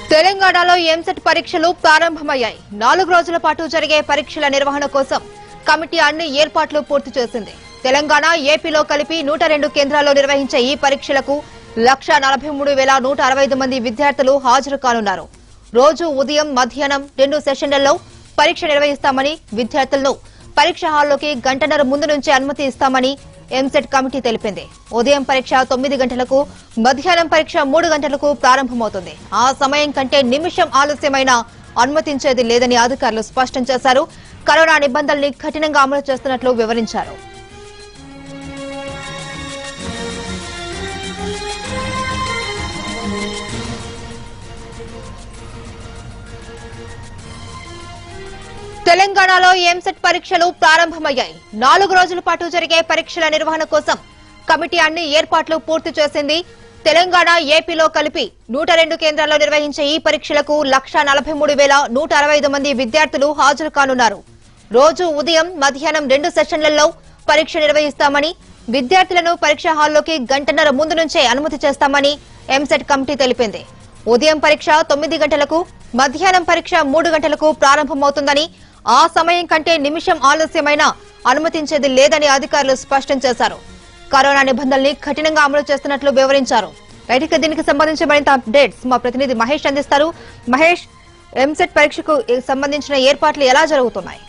తెలంగాణలో ఎంసెట్ పరీక్షలు ప్రారంభమయ్యాయి నాలుగు రోజుల పాటు జరిగే పరీక్షల నిర్వహణ కోసం కమిటీ అన్ని ఏర్పాట్లు పూర్తి చేసింది తెలంగాణ ఏపీలో కలిపి నూట రెండు కేంద్రాల్లో నిర్వహించే ఈ పరీక్షలకు లక్ష నలభై మూడు వేల నూట అరవై ఐదు మంది విద్యార్థులు హాజరు కానున్నారు రోజు ఉదయం మధ్యాహ్నం రెండు సెషన్లలో పరీక్ష నిర్వహిస్తామని విద్యార్థులను పరీక్ష హాల్లోకి గంటన్నర ముందు నుంచే అనుమతి ఇస్తామని ఎంసెట్ కమిటీ తెలిపింది ఉదయం పరీక్ష తొమ్మిది గంటలకు మధ్యాహ్నం పరీక్ష మూడు గంటలకు ప్రారంభమవుతుంది ఆ సమయం కంటే నిమిషం ఆలస్యమైన అనుమతించేది లేదని అధికారులు స్పష్టం చేశారు కరోనా నిబంధనల్ని కఠినంగా అమలు చేస్తున్నట్లు వివరించారు తెలంగాణలో ఎంసెట్ పరీక్షలు ప్రారంభమయ్యాయి నాలుగు రోజుల పాటు జరిగే పరీక్షల నిర్వహణ కోసం కమిటీ అన్ని ఏర్పాట్లు పూర్తి చేసింది తెలంగాణ ఏపీలో కలిపి నూట రెండు కేంద్రాల్లో నిర్వహించే ఈ పరీక్షలకు లక్ష నలభై మూడు వేల నూట అరవై ఐదు మంది విద్యార్థులు హాజరు కానున్నారు రోజు ఉదయం మధ్యాహ్నం రెండు సెషన్లలో పరీక్ష నిర్వహిస్తామని విద్యార్థులను పరీక్ష హాల్లోకి గంటన్నర ముందు నుంచే అనుమతి చేస్తామని ఎంసెట్ కమిటీ తెలిపింది ఉదయం పరీక్ష తొమ్మిది గంటలకు మధ్యాహ్నం పరీక్ష మూడు గంటలకు ప్రారంభమవుతుందని ఆ సమయం కంటే నిమిషం ఆలస్యమైనా అనుమతించేది లేదని అధికారులు స్పష్టం చేశారు కరోనా నిబంధనల్ని కఠినంగా అమలు చేస్తున్నట్లు వివరించారు రైట్ ఇక దీనికి సంబంధించి మరింత అప్డేట్స్ మా ప్రతినిధి మహేష్ అందిస్తారు మహేష్ ఎంసెట్ పరీక్షకు సంబంధించిన ఏర్పాట్లు ఎలా జరుగుతున్నాయి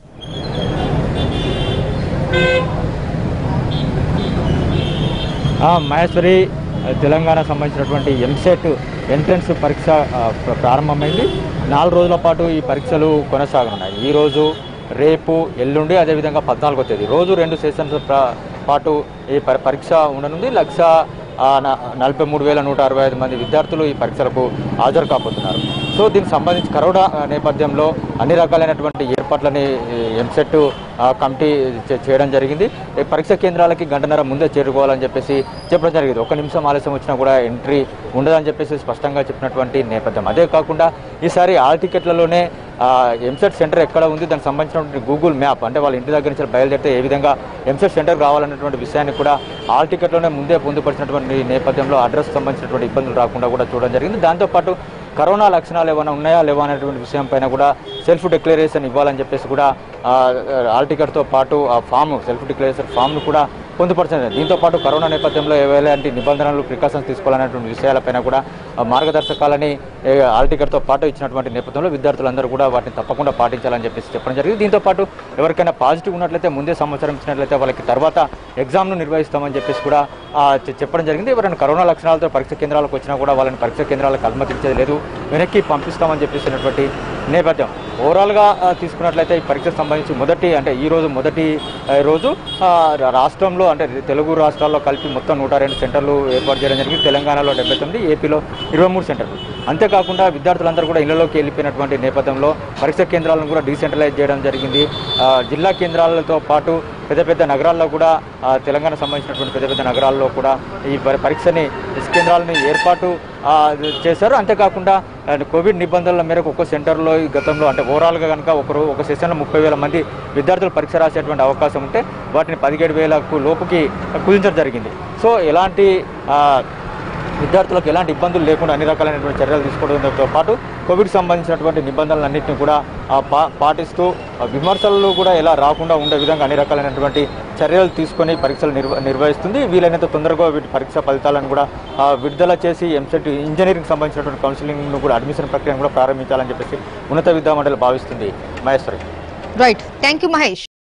ఆ, మహేశ్వరి తెలంగాణ సంబంధించినటువంటి ఎంసెట్ ఎంట్రన్స్ పరీక్ష ఆ, ప్ర- ప్రారంభమైంది నాలుగు రోజుల పాటు ఈ పరీక్షలు కొనసాగనున్నాయి ఈ రోజు రేపు ఎల్లుండి అదేవిధంగా పద్నాలుగో తేదీ రోజు రెండు సెషన్స్ ప్ర- పాటు ఈ ప- పరీక్ష ఉండనుంది లక్ష ఆ, న- నలభై మూడు వేల నూట అరవై ఐదు మంది విద్యార్థులు ఈ పరీక్షలకు హాజరు కాబోతున్నారు సో దీనికి సంబంధించి కరోనా ఆ, నేపథ్యంలో అన్ని రకాలైనటువంటి ఏర్పాట్లని ఈ ఎంసెట్ ఆ, కమిటీ చే- చేయడం జరిగింది ఈ పరీక్ష కేంద్రాలకి గంటన్నర ముందే చేరుకోవాలని చెప్పేసి చెప్పడం జరిగింది ఒక నిమిషం ఆలస్యం వచ్చినా కూడా ఎంట్రీ ఉండదని చెప్పేసి స్పష్టంగా చెప్పినటువంటి నేపథ్యం అదే కాకుండా ఈసారి ఆల్ టికెట్లలోనే ఆ, ఎంసెట్ సెంటర్ ఎక్కడ ఉంది దానికి సంబంధించినటువంటి గూగుల్ మ్యాప్ అంటే వాళ్ళ ఇంటి దగ్గర నుంచి బయలుదేరితే ఏ విధంగా ఎంసెట్ సెంటర్ రావాలన్నటువంటి విషయాన్ని కూడా ఆల్ టికెట్లోనే ముందే పొందుపరిచినటువంటి నేపథ్యంలో అడ్రస్ సంబంధించినటువంటి ఇబ్బందులు రాకుండా కూడా చూడడం జరిగింది దాంతోపాటు కరోనా లక్షణాలు ఏమైనా ఉన్నాయా లేవా అనేటువంటి విషయం పైన కూడా సెల్ఫ్ డిక్లరేషన్ ఇవ్వాలని చెప్పేసి కూడా ఆ, ఆల్ టికెట్తో పాటు ఆ ఫామ్ సెల్ఫ్ డిక్లరేషన్ ఫామ్ను కూడా పొందుపరచింది దీంతో పాటు కరోనా నేపథ్యంలో ఎలాంటి నిబంధనలు ప్రికాషన్స్ తీసుకోవాలనేటువంటి విషయాలపైన కూడా ఆ, మార్గదర్శకాలని ఏ, ఆల్ టికెట్తో పాటు ఇచ్చినటువంటి నేపథ్యంలో విద్యార్థులందరూ కూడా వాటిని తప్పకుండా పాటించాలని చెప్పేసి చెప్పడం జరిగింది దీంతో పాటు ఎవరికైనా పాజిటివ్ ఉన్నట్లయితే ముందే సమాచారం ఇచ్చినట్లయితే వాళ్ళకి తర్వాత ఎగ్జామ్ను నిర్వహిస్తామని చెప్పేసి కూడా ఆ, చె- చెప్పడం జరిగింది ఎవరైనా కరోనా లక్షణాలతో పరీక్ష కేంద్రాలకు వచ్చినా కూడా వాళ్ళని పరీక్ష కేంద్రాలకు అనుమతించేది లేదు వెనక్కి పంపిస్తామని చెప్పేసినటువంటి నేపథ్యం ఓవరాల్గా ఆ, తీసుకున్నట్లయితే ఈ పరీక్షకు సంబంధించి మొదటి అంటే ఈ రోజు మొదటి ఆ, రోజు ఆ, రా- రాష్ట్రంలో అంటే తెలుగు రాష్ట్రాల్లో కలిపి మొత్తం నూట రెండు సెంటర్లు ఏర్పాటు చేయడం జరిగింది తెలంగాణలో డెబ్బై తొమ్మిది ఏపీలో ఇరవై మూడు సెంటర్లు అంతేకాకుండా విద్యార్థులందరూ కూడా ఇళ్లలోకి వెళ్ళిపోయినటువంటి నేపథ్యంలో పరీక్ష కేంద్రాలను కూడా డీసెంట్రలైజ్ చేయడం జరిగింది ఆ, జిల్లా కేంద్రాలతో పాటు పెద్ద పెద్ద నగరాల్లో కూడా ఆ, తెలంగాణ సంబంధించినటువంటి పెద్ద పెద్ద నగరాల్లో కూడా ఈ పరి- పరీక్షని టెస్ట్ కేంద్రాలను ఏర్పాటు ఆ, చేశారు అంతేకాకుండా ఆ, కోవిడ్ నిబంధనల మేరకు ఒక్కో సెంటర్లో ఈ గతంలో అంటే ఓవరాల్గా కనుక ఒకరు ఒక సెషన్లో ముప్పై వేల మంది విద్యార్థులు పరీక్ష రాసేటువంటి అవకాశం ఉంటే వాటిని పదిహేడు వేలకు లోపుకి కుదించడం జరిగింది సో ఎలాంటి ఆ, విద్యార్థులకు ఎలాంటి ఇబ్బందులు లేకుండా అన్ని రకాలైనటువంటి చర్యలు తీసుకోవడంతో పాటు కోవిడ్ సంబంధించినటువంటి నిబంధనలన్నింటినీ కూడా ఆ, పా- పాటిస్తూ ఆ, విమర్శలు కూడా ఎలా రాకుండా ఉండే విధంగా అన్ని రకాలైనటువంటి చర్యలు తీసుకొని పరీక్షలు నిర్వ నిర్వహిస్తుంది వీలైనంత తొందరగా వీటి పరీక్ష ఫలితాలను కూడా ఆ, విడుదల చేసి ఎంసెట్ ఇంజనీరింగ్ సంబంధించినటువంటి కౌన్సిలింగ్ను కూడా అడ్మిషన్ ప్రక్రియను కూడా ప్రారంభించాలని చెప్పేసి ఉన్నత విద్యామండలి భావిస్తుంది Maheshwari right thank you Mahesh